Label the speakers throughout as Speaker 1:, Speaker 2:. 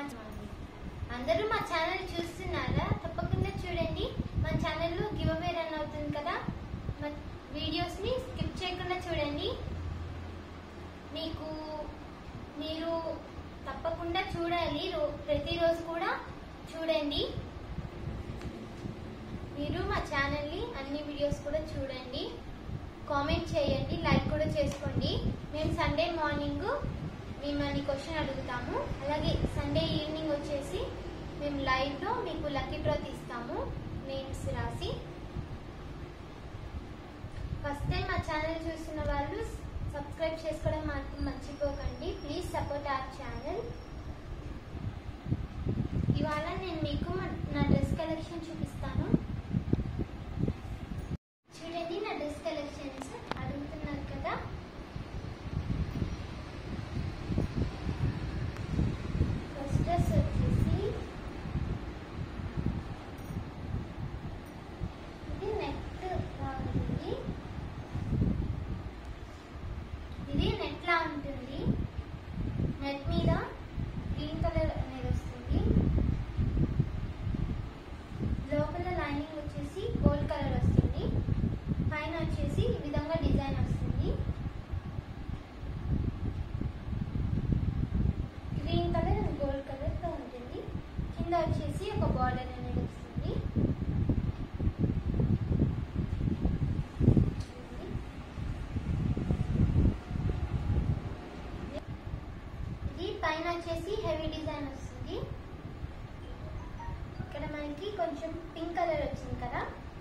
Speaker 1: Channel అందరూ మా channel చూస్తున్నారా తప్పకుండా చూడండి మా ఛానల్లో గివ్ అవే రన్ అవుతుంది కదా మా వీడియోస్ ని స్కిప్ చేయకుండా చూడండి మీకు మీరు తప్పకుండా చూడాలి రో- ప్రతిరోజు కూడా చూడండి మీరు మా ఛానల్ని అన్ని వీడియోస్ కూడా చూడండి కామెంట్ చేయండి లైక్ కూడా చేసుకోండి మేము సండే మార్నింగ్ మిమ్మల్ని క్వశ్చన్ అడుగుతాము అలాగే సండే ఈవినింగ్ వచ్చేసి మేము లైవ్లో మీకు లక్కీ డ్రా తీస్తాము నేమ్స్ రాసి ఫస్ట్ టైం మా ఛానల్ చూస్తున్న వాళ్ళు సబ్స్క్రైబ్ చేసుకోవడం మాత్రం మర్చిపోకండి ప్లీజ్ సపోర్ట్ అవర్ ఛానల్ ఇవాళ నేను మీకు మా- నా డ్రెస్ కలెక్షన్ చూపిస్తాను చూడండి నా డ్రెస్ కలెక్షన్స్ అడుగుతున్నారు కదా ఫస్ట్ డ్రెస్ వచ్చేసి ఇది నెట్ లా ఉంటుంది ఇది నెట్ లా ఉంటుంది నెట్ మీద గ్రీన్ కలర్ అనేది వస్తుంది లోపల లైనింగ్ వచ్చేసి గోల్డ్ కలర్ వస్తుంది పైన వచ్చేసి ఈ విధంగా డిజైన్ వస్తుంది green colour and gold colour తో ఉంటుంది కింద వచ్చేసి ఒక బార్డర్ అనేది వస్తుంది చూడండి. ఇది పైన వచ్చేసి హెవీ డిజైన్ వస్తుంది ఇక్కడ మనకి కొంచెం పింక్ కలర్ వచ్చింది కదా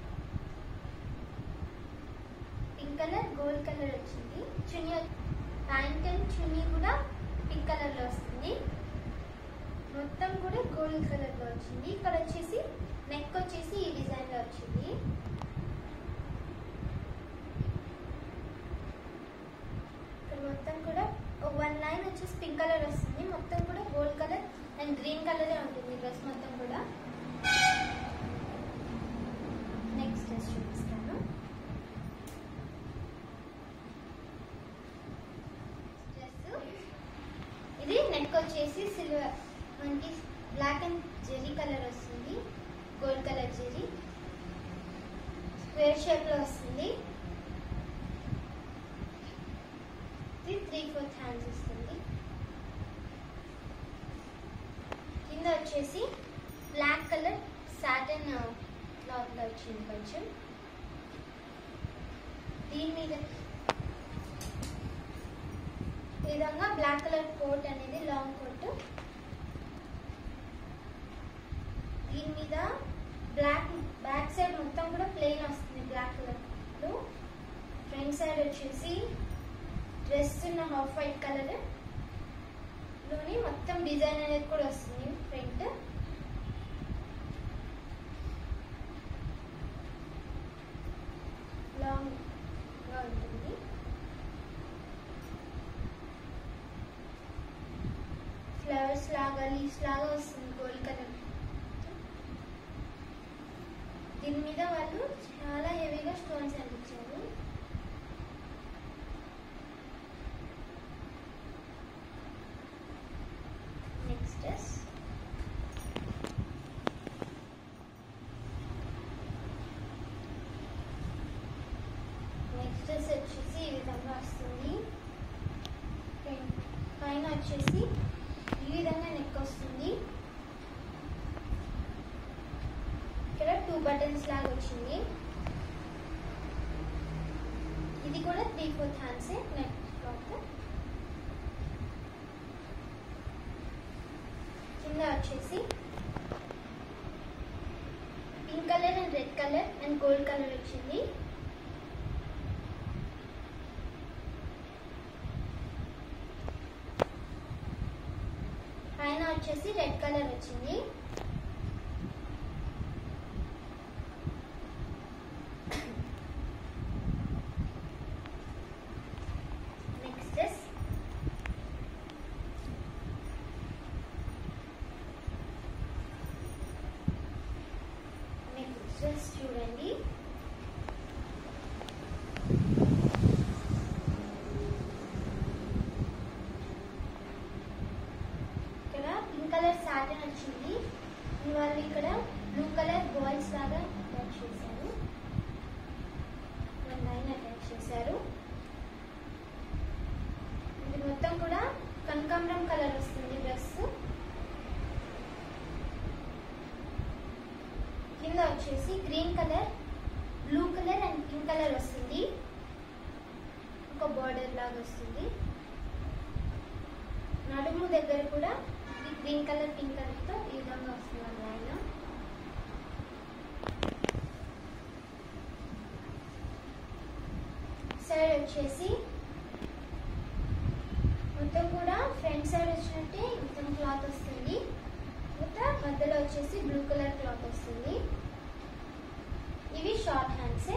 Speaker 1: పింక్ కలర్ గోల్డ్ కలర్ వచ్చింది చున్నీ ప్యాంట్ అండ్ చున్నీ కూడా పింక్ కలర్ లో వస్తుంది మొత్తం కూడా గోల్డ్ కలర్ లో వచ్చింది ఇక్కడ వచ్చేసి నెక్ వచ్చేసి ఈ డిజైన్ లో వచ్చింది ఇక్కడ మొత్తం కూడా వన్ లైన్ వచ్చేసి పింక్ కలర్ వస్తుంది మొత్తం కూడా గోల్డ్ కలర్ అండ్ గ్రీన్ కలరే ఉంటుంది డ్రెస్ మొత్తం కూడా నెక్స్ట్ డ్రెస్ చూపిస్తాను డ్రెస్ ఇది నెక్ వచ్చేసి సిల్వర్ మనకి బ్లాక్ అండ్ జెరీ కలర్ వస్తుంది gold colour zari square shape లో వస్తుంది ఇది త్రీ ఫోర్త్ హ్యాండ్స్ వస్తుంది కింద వచ్చేసి బ్లాక్ కలర్ సాటన్ క్లాత్ లో వచ్చింది కొంచెం దీని మీద ఈ విధంగా బ్లాక్ కలర్ కోట్ అనేది లాంగ్ కోట్ దీని మీద బ్లాక్ బ్యాక్ సైడ్ మొత్తం కూడా ప్లెయిన్ వస్తుంది బ్లాక్ కలర్ ఫ్రంట్ సైడ్ వచ్చేసి డ్రెస్ ఉన్న హాఫ్ వైట్ కలర్ లోని మొత్తం డిజైన్ అనేది కూడా వస్తుంది ఫ్రంట్ లాంగ్ గా ఉంటుంది ఫ్లవర్స్ లాగా లీవ్స్ లాగా వస్తుంది గోల్డ్ కలర్ దీని మీద వాళ్ళు చాలా హెవీగా స్టోన్స్ అందించారు నెక్స్ట్ డ్రెస్ నెక్స్ట్ డ్రెస్ వచ్చేసి ఈ విధంగా వస్తుంది పైన- పైన వచ్చేసి ఈ విధంగా నెక్ వస్తుంది ఇక్కడ టూ బటన్స్ లాగా వచ్చింది ఇది కూడా three fourth hands neck cloth కింద వచ్చేసి pink colour and red colour and gold colour వచ్చింది పైన వచ్చేసి రెడ్ కలర్ వచ్చింది నెక్స్ట్ డ్రెస్ నెక్స్ట్ డ్రెస్ చూడండి కలర్ సాటన్ వచ్చింది వాళ్ళు ఇక్కడ బ్లూ కలర్ బాల్స్ లాగా అటాచ్ చేశారు వన్ లైన్ అటాచ్ చేశారు ఇది మొత్తం కూడా కనకాంబరం కలర్ వస్తుంది డ్రెస్ కింద వచ్చేసి green colour blue colour and pink colour వస్తుంది ఒక బార్డర్ లాగా వస్తుంది నడుము దగ్గర కూడా ఈ గ్రీన్ కలర్ పింక్ కలర్ తో ఈ విధంగా వస్తుంది ఆ లైన్ సైడ్ వచ్చేసి మొత్తం కూడా ఫ్రంట్ సైడ్ వచ్చినట్టే మొత్తం క్లాత్ వస్తుంది మొత్తం మధ్యలో వచ్చేసి బ్లూ కలర్ క్లాత్ వస్తుంది ఇవి షార్ట్ హ్యాండ్సే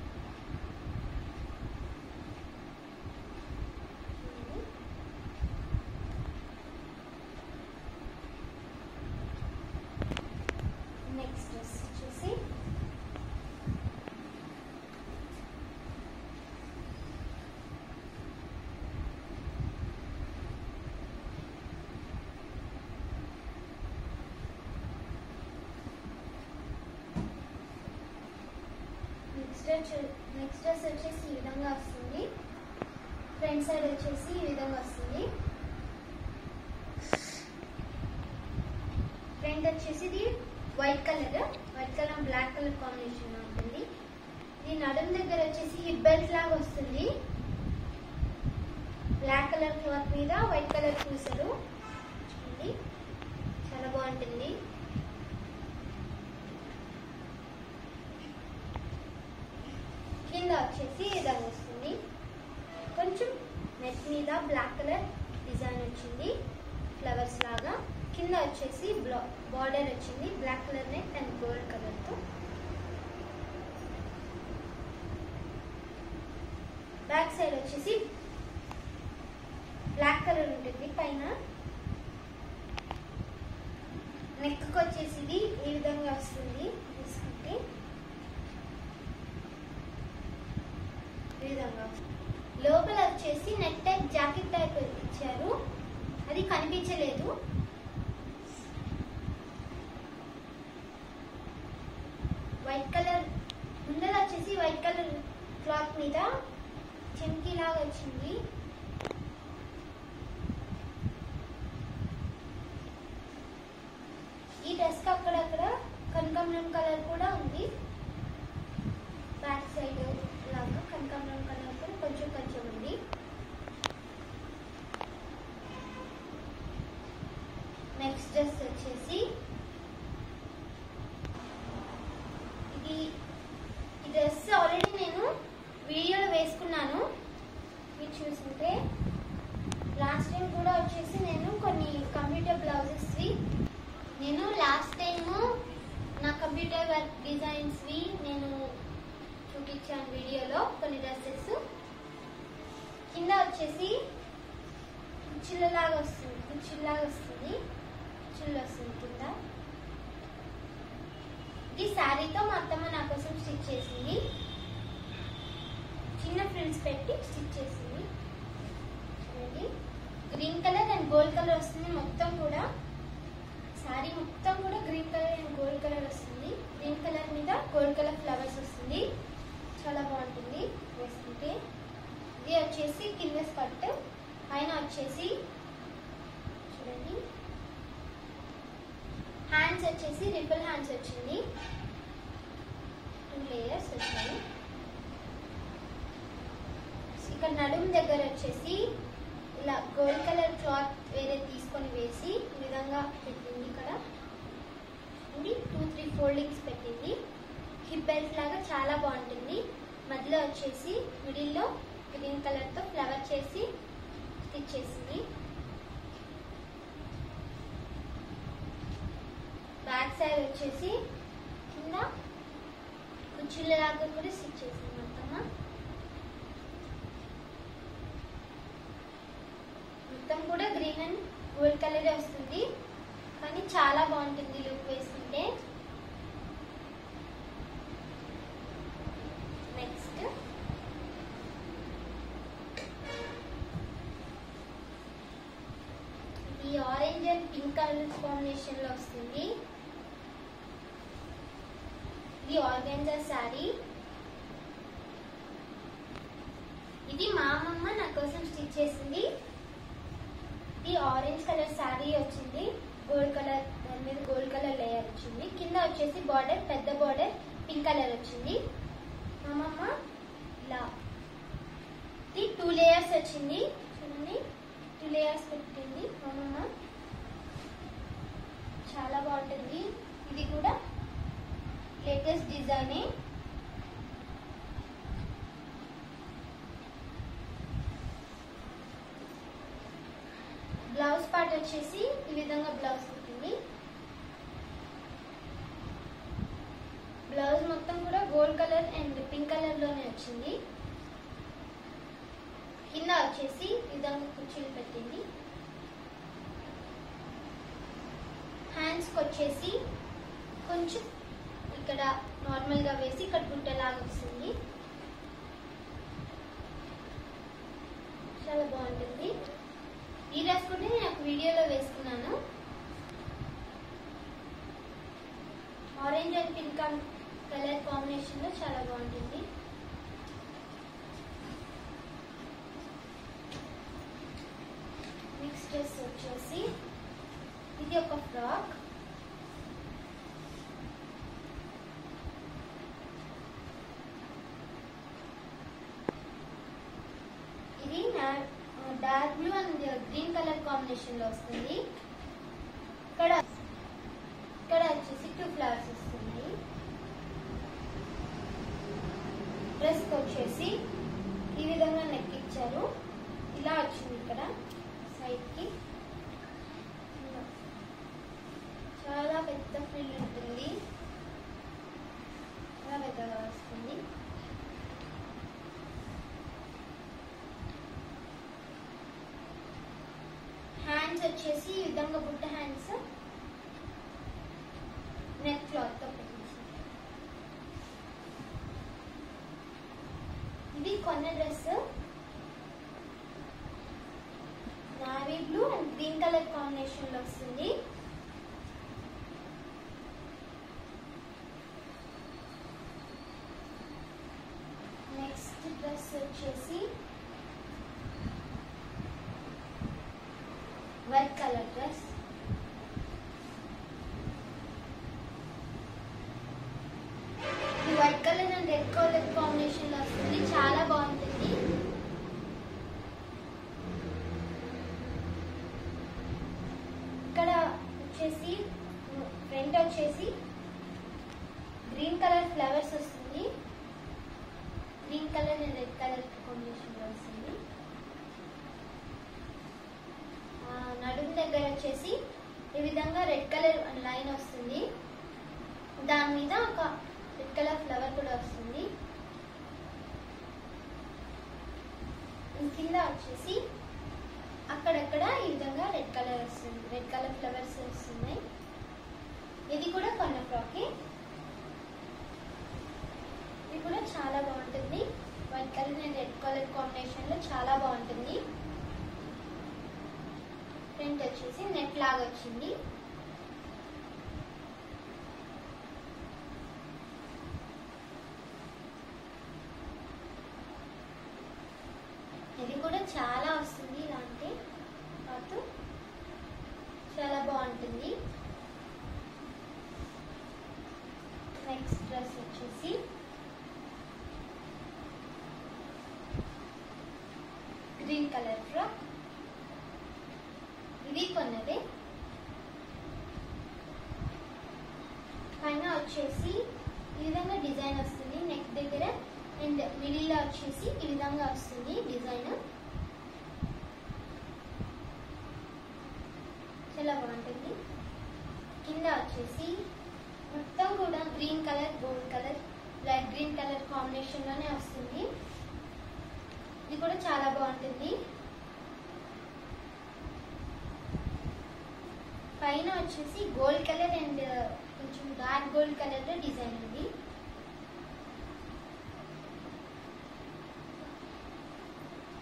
Speaker 1: నెక్స్ట్ డ్రెస్ వచ్చేసి నెక్స్ట్ డ్రెస్ నెక్స్ట్ డ్రెస్ వచ్చేసి ఈ విధంగా వస్తుంది ఫ్రంట్ సైడ్ వచ్చేసి ఈ విధంగా వస్తుంది ఫ్రంట్ వచ్చేసి ఇది white colour white colour black colour combination లో ఉంటుంది ఇది నడుం దగ్గర వచ్చేసి హిప్ బెల్ట్ లాగా వస్తుంది బ్లాక్ కలర్ క్లాత్ మీద వైట్ కలర్ పూసలు చూడండి చాలా బాగుంటుంది కింద వచ్చేసి ఈ విధంగా వస్తుంది కొంచెం నెట్ మీద బ్లాక్ కలర్ డిజైన్ వచ్చింది ఫ్లవర్స్ లాగా కింద వచ్చేసి బార్డర్ వచ్చింది black colour net and gold colour తో బ్యాక్ సైడ్ వచ్చేసి బ్లాక్ కలర్ ఉంటుంది పైన నెక్ వచ్చేసి ఇది ఈ విధంగా వస్తుంది తీసుకుంటే ఈ విధంగా లోపల వచ్చేసి నెట్ టైప్ జాకెట్ టైప్ ఇచ్చారు అది కనిపించలేదు వైట్ కలర్ ముందర వచ్చేసి వైట్ కలర్ క్లాత్ మీద చెంకీ లాగా వచ్చింది ఈ డ్రెస్ కి అక్కడక్కడ కనకాంబరం కలర్ కూడా ఉంది బ్యాక్ సైడ్ లాగా కనకాంబరం కలర్ కూడా కొంచెం కొంచెం ఉంది నెక్స్ట్ డ్రెస్ వచ్చేసి ఇది ఈ డ్రెస్ ఆల్రెడీ నేను వీడియోలో వేసుకున్నాను మీరు చూసుంటే లాస్ట్ టైం కూడా వచ్చేసి నేను కొన్ని కంప్యూటర్ బ్లౌజెస్వి నేను లాస్ట్ టైము నా కంప్యూటర్ వర్క్ డిజైన్స్వి నేను చూపించాను వీడియోలో కొన్ని డ్రెస్సెస్ కింద వచ్చేసి కుచ్చిళ్ళలాగా వస్తుంది కుచ్చిళ్ళలాగా వస్తుంది కుచ్చిళ్ళు వస్తుంది కింద ఈ శారీతో మా అత్తమ్మ నా కోసం స్టిచ్ చేసింది చిన్న ఫ్రిల్స్ పెట్టి స్టిచ్ చేసింది చూడండి green colour and gold colour వస్తుంది మొత్తం కూడా శారీ మొత్తం కూడా green colour and gold colour వస్తుంది గ్రీన్ కలర్ మీద గోల్డ్ కలర్ ఫ్లవర్స్ వస్తుంది చాలా బాగుంటుంది వేసుకుంటే ఇది వచ్చేసి కింద స్కర్ట్ పైన వచ్చేసి చూడండి హ్యాండ్స్ వచ్చేసి రిపుల్ హ్యాండ్స్ వచ్చింది టూ లేయర్స్ వచ్చాయి ఇక్కడ నడుము దగ్గర వచ్చేసి ఇలా గోల్డ్ కలర్ క్లాత్ వేరే తీసుకొని వేసి ఈ విధంగా పెట్టింది ఇక్కడ ఇది టూ త్రీ ఫోల్డింగ్స్ పెట్టింది హిప్ బెల్ట్ లాగా చాలా బాగుంటుంది మధ్యలో వచ్చేసి మిడిల్లో గ్రీన్ కలర్ తో ఫ్లవర్ చేసి స్టిచ్ చేసింది బ్యాక్ సైడ్ వచ్చేసి కింద కుర్చీల లాగా కూడా స్టిచ్ చేసింది మొత్తమా మొత్తం కూడా గ్రీన్ అండ్ గోల్డ్ కలర్ వస్తుంది కానీ చాలా బాగుంటుంది లుక్ వేసుకుంటే నెక్స్ట్ ఈ orange and pink colour combination లో వస్తుంది ఇది ఆర్గెన్జా శారీ ఇది మా అమ్మమ్మ నా కోసం స్టిచ్ చేసింది ఇది ఆరెంజ్ కలర్ శారీ వచ్చింది గోల్డ్ కలర్ దాని మీద గోల్డ్ కలర్ లేయర్ వచ్చింది కింద వచ్చేసి బార్డర్ పెద్ద బార్డర్ పింక్ కలర్ వచ్చింది మా అమ్మమ్మ ఇలా ఇది టూ లేయర్స్ వచ్చింది చూడండి టూ లేయర్స్ పెట్టింది మా అమ్మమ్మ చాలా బాగుంటుంది ఇది కూడా లేటెస్ట్ డిజైనే బ్లౌజ్ పార్ట్ వచ్చేసి ఈ విధంగా బ్లౌజ్ కుట్టింది బ్లౌజ్ మొత్తం కూడా gold colour and pink colour లోనే వచ్చింది కింద వచ్చేసి ఈ విధంగా కుర్చీలు పెట్టింది హ్యాండ్స్ వచ్చేసి కొంచెం ఇక్కడ నార్మల్ గా వేసి ఇక్కడ గుట్టలాగా వస్తుంది చాలా బాగుంటుంది ఈ డ్రెస్ కూడా నేను ఒక వీడియోలో వేసుకున్నాను orange and pink colour combination లో చాలా బాగుంటుంది నెక్స్ట్ డ్రెస్ వచ్చేసి ఇది ఒక ఫ్రాక్ ఇది dark blue and green colour combination లో వస్తుంది ఇక్కడ ఇక్కడ వచ్చేసి టూ ఫ్లవర్స్ వస్తున్నాయి డ్రెస్ వచ్చేసి ఈ విధంగా నెక్ ఇచ్చారు ఇలా వచ్చింది ఇక్కడ సైడ్ కి చాలా పెద్ద ఫ్రిల్ ఉంటుంది చాలా పెద్దగా వస్తుంది హ్యాండ్స్ వచ్చేసి ఈ విధంగా బుట్ట హ్యాండ్స్ నెక్ క్లాత్ తో పెట్టించారు ఇది కొన్న dress navy blue and green colour combination లో వస్తుంది నెక్స్ట్ డ్రెస్ వచ్చేసి వైట్ కలర్ డ్రెస్ ఈ white colour and red colour combination లో వస్తుంది చాలా బాగుంటుంది ఇక్కడ వచ్చేసి ఫ్రంట్ వచ్చేసి గ్రీన్ కలర్ ఫ్లవర్స్ వస్తుంది green colour and red colour combination లో వస్తుంది ఆ, నడుము దగ్గర వచ్చేసి ఈ విధంగా రెడ్ కలర్ లైన్ వస్తుంది దాని మీద ఒక రెడ్ కలర్ ఫ్లవర్ కూడా వస్తుంది కింద వచ్చేసి అక్కడక్కడ ఈ విధంగా రెడ్ కలర్ వస్తుంది రెడ్ కలర్ ఫ్లవర్స్ వస్తున్నాయి ఇది కూడా కొన్న ఫ్రాకే ఇది కూడా చాలా బాగుంటుంది white colour and red colour combination లో చాలా బాగుంటుంది ప్రింట్ వచ్చేసి నెట్ లాగా వచ్చింది ఇది కూడా చాలా వస్తుంది ఇలాంటి క్లాత్ చాలా బాగుంటుంది నెక్స్ట్ డ్రెస్ వచ్చేసి గ్రీన్ కలర్ ఫ్రాక్ ఇది కొన్నదే పైన వచ్చేసి ఈ విధంగా డిజైన్ వస్తుంది నెక్ దగ్గర అండ్ మిడిల్ లో వచ్చేసి ఈ విధంగా వస్తుంది డిజైన్ చాలా బాగుంటుంది కింద వచ్చేసి మొత్తం కూడా green colour gold colour light green colour combination లోనే వస్తుంది ఇది కూడా చాలా బాగుంటుంది పైన వచ్చేసి గోల్డ్ కలర్ అండ్ కొంచెం డార్క్ గోల్డ్ కలర్ లో డిజైన్ ఉంది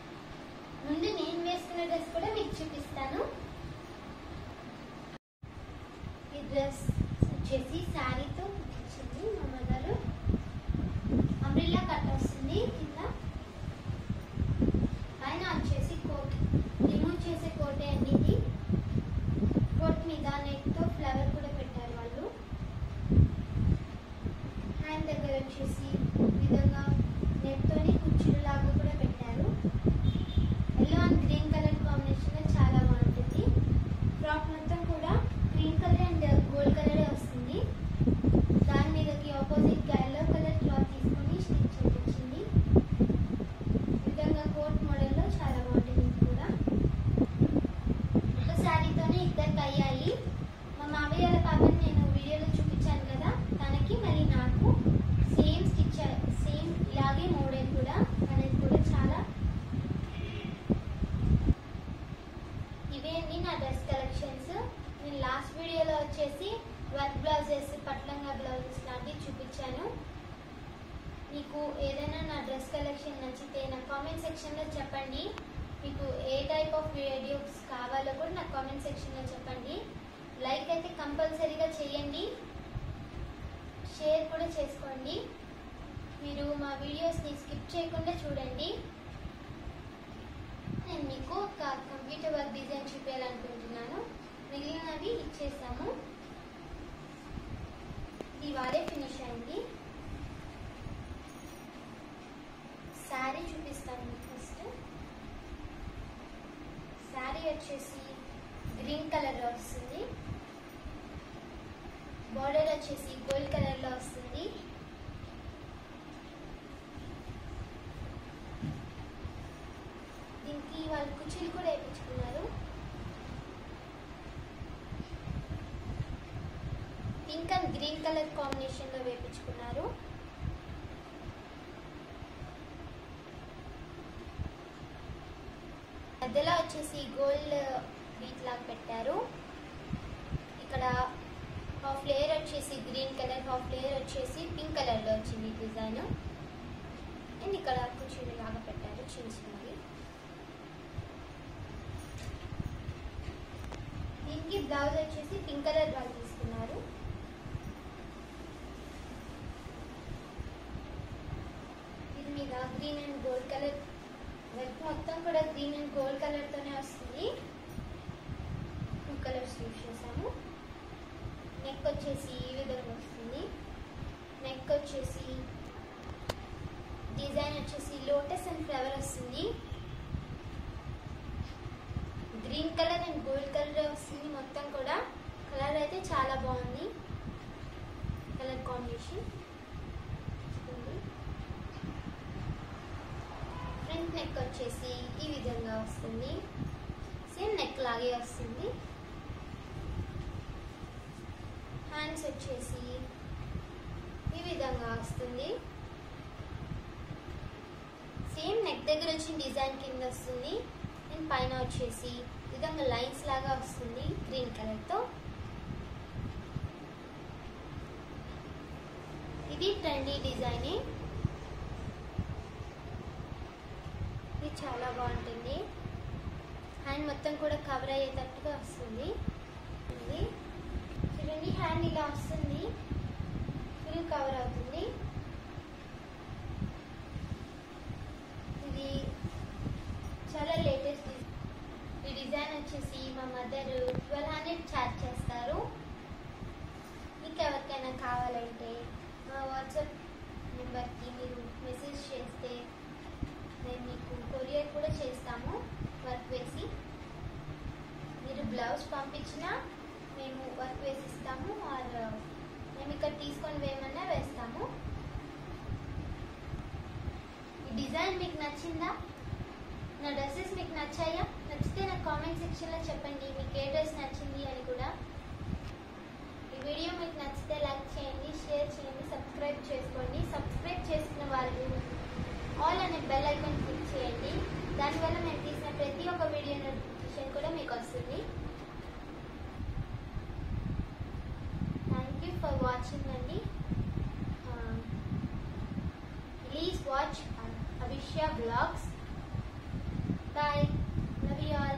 Speaker 1: ముందు నేను వేసుకున్న డ్రెస్ కూడా మీకు చూపిస్తాను డ్రెస్ వచ్చేసి శారీతో కుట్టించింది మా మదర్ అంబ్రిల్లా కట్ వస్తుంది కింద పైన వచ్చేసి కోట్ రిమూవ్ చేసే కోటే అండి ఇది కోట్ మీద నెక్తో ఫ్లవర్ కూడా పెట్టారు వాళ్ళు హ్యాండ్ దగ్గర వచ్చేసి ఈ విధంగా నెట్తోని కుర్చీలు లాగా కూడా పెట్టారు yellow and green colour combination లో చాలా బాగుంటుంది ఫ్రాక్ మొత్తం కూడా green colour and gold colour వస్తుంది దాని మీదకి ఆపోజిట్ గా ఎల్లో కలర్ క్లాత్ తీసుకొని స్టిచ్ చేయించింది ఈ విధంగా కోట్ మోడల్లో చాలా బాగుంటుంది ఇది కూడా ఒక శారీతోనే ఇద్దరికి అయ్యాయి మా మామయ్య వాళ్ళ పాపని నేను వీడియోలో చూపించాను కదా తనకి మరి నాకు సేమ్ స్టిచ్ సేమ్ ఇలాగే మోడల్ కూడా అనేది కూడా చాలా ఇవే అండి నా డ్రెస్ కలెక్షన్స్ నేను లాస్ట్ వీడియోలో వచ్చేసి వర్క్ బ్లౌజెస్ పట్లంగా బ్లౌజెస్ లాంటివి చూపించాను మీకు ఏదైనా నా డ్రెస్ కలెక్షన్ నచ్చితే నా కామెంట్ సెక్షన్లో చెప్పండి మీకు ఏ టైప్ ఆఫ్ వీడియోస్ కావాలో కూడా నా కామెంట్ సెక్షన్లో చెప్పండి లైక్ అయితే కంపల్సరీగా చేయండి షేర్ కూడా చేసుకోండి మీరు మా వీడియోస్ని స్కిప్ చేయకుండా చూడండి నేను మీకు ఒక కంప్యూటర్ వర్క్ డిజైన్ చూపించాలనుకుంటున్నాను మిగిలినవి ఇచ్చేసాము ఇది వాడే ఫినిష్ అయింది శారీ చూపిస్తాను మీకు ఫస్ట్ శారీ వచ్చేసి గ్రీన్ కలర్లో వస్తుంది బార్డర్ వచ్చేసి గోల్డ్ కలర్లో వస్తుంది దీనికి వాళ్ళు కుర్చీలు కూడా వేయించుకున్నారు pink and green colour combination లో వేయించుకున్నారు మధ్యలో వచ్చేసి గోల్డ్ బీట్ లాగా పెట్టారు ఇక్కడ హాఫ్ లేయర్ వచ్చేసి గ్రీన్ కలర్ హాఫ్ లేయర్ వచ్చేసి పింక్ కలర్ లో వచ్చింది డిజైన్ అండ్ ఇక్కడ కుర్చీలు లాగా పెట్టారు చిన్న చిన్నవి దీనికి బ్లౌజ్ వచ్చేసి పింక్ కలర్ బ్లౌజ్ తీసుకున్నారు ఇది మీద green and gold colour work మొత్తం కూడా గ్రీన్ అండ్ గోల్డ్ కలర్ తోనే వస్తుంది టూ కలర్స్ యూజ్ చేసాము నెక్ వచ్చేసి ఈ విధంగా వస్తుంది నెక్ వచ్చేసి డిజైన్ వచ్చేసి లోటస్ అండ్ ఫ్లవర్ వస్తుంది green colour and gold colour వస్తుంది మొత్తం కూడా కలర్ అయితే చాలా బాగుంది కలర్ కాంబినేషన్ ఫ్రంట్ నెక్ వచ్చేసి ఈ విధంగా వస్తుంది సేమ్ నెక్ లాగే వస్తుంది హ్యాండ్స్ వచ్చేసి ఈ విధంగా వస్తుంది సేమ్ నెక్ దగ్గర వచ్చిన డిజైన్ కింద వస్తుంది అండ్ పైన వచ్చేసి ఈ విధంగా లైన్స్ లాగా వస్తుంది గ్రీన్ కలర్ తో ఇది ట్రెండీ డిజైన్ ఇది చాలా బాగుంటుంది హ్యాండ్ మొత్తం కూడా కవర్ అయ్యేటట్టుగా వస్తుంది ఇది చూడండి హ్యాండ్ ఇలా వస్తుంది ఫుల్ కవర్ అవుతుంది ఇది చాలా లేటెస్ట్ ఈ డిజైన్ వచ్చేసి మా మదర్ ట్వెల్వ్ హండ్రెడ్ ఛార్జ్ చేస్తారు మీకు ఎవరికైనా కావాలంటే మా వాట్సాప్ నెంబర్కి మీరు మెసేజ్ చేస్తే మేము మీకు కొరియర్ కూడా చేస్తాము వర్క్ వేసి మీరు బ్లౌజ్ పంపించినా మేము వర్క్ వేసి ఇస్తాము ఆర్ మేము ఇక్కడ తీసుకొని వేయమన్నా వేస్తాము ఈ డిజైన్ మీకు నచ్చిందా నా డ్రెస్సెస్ మీకు నచ్చాయా నచ్చితే నాకు కామెంట్ సెక్షన్లో చెప్పండి మీకు ఏ డ్రెస్ నచ్చింది అని కూడా ఈ వీడియో మీకు నచ్చితే లైక్ చేయండి షేర్ చేయండి సబ్స్క్రైబ్ చేసుకోండి సబ్స్క్రైబ్ చేసుకున్న వాళ్ళు ఆల్ అనే బెల్ ఐకాన్ క్లిక్ చేయండి దానివల్ల మేము తీసిన ప్రతి ఒక్క వీడియో నోటిఫికేషన్ కూడా మీకు వస్తుంది థ్యాంక్ యూ ఫర్ వాచింగ్ అండి please watch Avishya blogs bye love you all